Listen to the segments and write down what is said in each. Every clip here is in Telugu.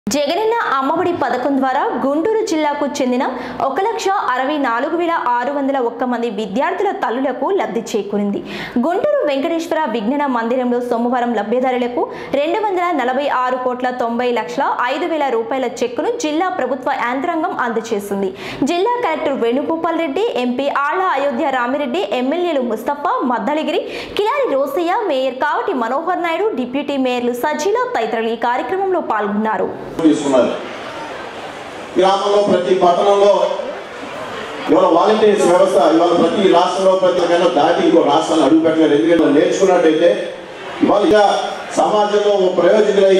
జగనన్న అమ్మఒడి పథకం ద్వారా గుంటూరు జిల్లాకు చెందిన ఒక లక్ష అరవై నాలుగు వేల ఆరు వందల ఒక్క మంది విద్యార్థుల తల్లులకు లబ్ధి చేకూరింది గుంటూరు వెంకటేశ్వర విజ్ఞాన మందిరంలో సోమవారం లబ్ధిదారులకు రెండు వందల నలభై ఆరు కోట్ల తొంభై లక్షల ఐదు వేల రూపాయల చెక్కును జిల్లా ప్రభుత్వ యంత్రాంగం అందజేసింది జిల్లా కలెక్టర్ వేణుగోపాల్ రెడ్డి ఎంపీ ఆళ్ల అయోధ్య రామిరెడ్డి ఎమ్మెల్యేలు ముస్తఫా మద్దలగిరి కిలారి రోసయ్య మేయర్ కావటి మనోహర్ నాయుడు డిప్యూటీ మేయర్లు సజీల తదితరులు ఈ కార్యక్రమంలో పాల్గొన్నారు తీసుకున్నారు గ్రామంలో ప్రతి పట్టణంలో ఇవాళ వాలంటీర్స్ వ్యవస్థ ఇవాళ ప్రతి రాష్ట్రంలో ప్రతి ఒక్కరిలో దాటి ఇంకో రాష్ట్రాలు అడుగు పెట్టలేదు ఎందుకంటే వాళ్ళు నేర్చుకున్నట్టయితే ఇవాళ ఇక సమాజంలో ఓ ప్రయోజకులై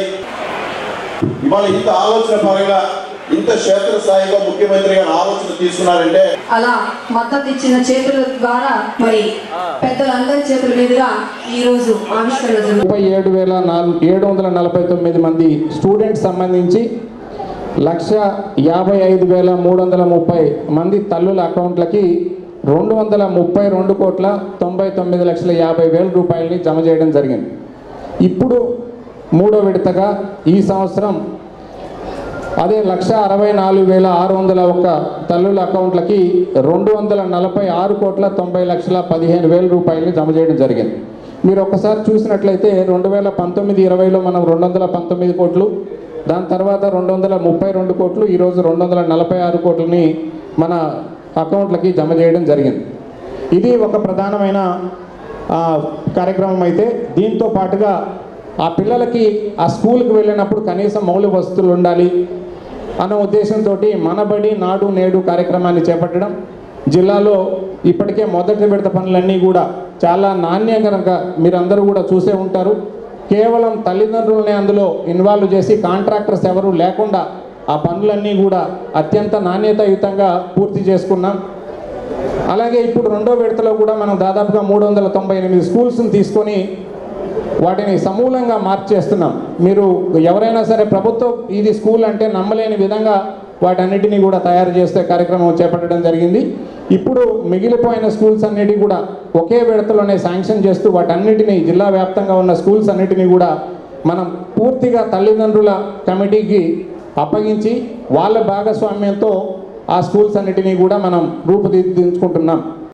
ఇవాళ ఇంత ఆలోచన పరంగా ఇంత క్షేత్రస్థాయిలో ముఖ్యమంత్రి గారు ఆలోచన తీసుకున్నారంటే అలా మద్దతు ఇచ్చిన చేతుల ద్వారా మరి పెద్దలందరి చేతుల మీదుగా ఈ రోజు ఆవిష్కరణ జరుగుతుంది ముప్పై ఏడు వేల నాలుగు ఏడు వందల నలభై తొమ్మిది మంది స్టూడెంట్స్ సంబంధించి లక్ష యాభై ఐదు వేల మూడు వందల ముప్పై మంది తల్లుల అకౌంట్లకి రెండు వందల ముప్పై రెండు కోట్ల తొంభై తొమ్మిది లక్షల యాభై వేల రూపాయలని జమ చేయడం జరిగింది ఇప్పుడు మూడో విడతగా ఈ సంవత్సరం అదే లక్ష అరవై నాలుగు వేల ఆరు వందల ఒక్క తల్లుల అకౌంట్లకి రెండు వందల నలభై ఆరు కోట్ల తొంభై లక్షల పదిహేను వేల రూపాయలని జమ చేయడం జరిగింది మీరు ఒక్కసారి చూసినట్లయితే రెండు వేల పంతొమ్మిది ఇరవైలో మనం రెండు వందల పంతొమ్మిది కోట్లు దాని తర్వాత రెండు వందల ముప్పై రెండు కోట్లు ఈరోజు రెండు వందల నలభై ఆరు కోట్లని మన అకౌంట్లకి జమ చేయడం జరిగింది ఇది ఒక ప్రధానమైన ఆ, కార్యక్రమం అయితే దీంతో పాటుగా ఆ పిల్లలకి ఆ స్కూల్కి వెళ్ళినప్పుడు కనీసం మౌలిక వసతులు ఉండాలి అన్న ఉద్దేశంతో మన బడి నాడు నేడు కార్యక్రమాన్ని చేపట్టడం జిల్లాలో ఇప్పటికే మొదటి విడత పనులన్నీ కూడా చాలా నాణ్యకరంగా మీరందరూ కూడా చూసే ఉంటారు కేవలం తల్లిదండ్రులనే అందులో ఇన్వాల్వ్ చేసి కాంట్రాక్టర్స్ ఎవరు లేకుండా ఆ పనులన్నీ కూడా అత్యంత నాణ్యతాయుతంగా పూర్తి చేసుకున్నాం అలాగే ఇప్పుడు రెండో విడతలో కూడా మనం దాదాపుగా మూడు వందల తొంభై ఎనిమిది స్కూల్స్ని తీసుకొని వాటిని సమూలంగా మార్చేస్తున్నాం మీరు ఎవరైనా సరే ప్రభుత్వం ఇది స్కూల్ అంటే నమ్మలేని విధంగా వాటన్నిటినీ కూడా తయారు చేసే కార్యక్రమం చేపట్టడం జరిగింది ఇప్పుడు మిగిలిపోయిన స్కూల్స్ అన్నిటి కూడా ఒకే విడతలోనే శాంక్షన్ చేస్తూ వాటన్నిటినీ జిల్లా వ్యాప్తంగా ఉన్న స్కూల్స్ అన్నిటినీ కూడా మనం పూర్తిగా తల్లిదండ్రుల కమిటీకి అప్పగించి వాళ్ళ భాగస్వామ్యంతో ఆ స్కూల్స్ అన్నిటినీ కూడా మనం రూపుదిద్దించుకుంటున్నాం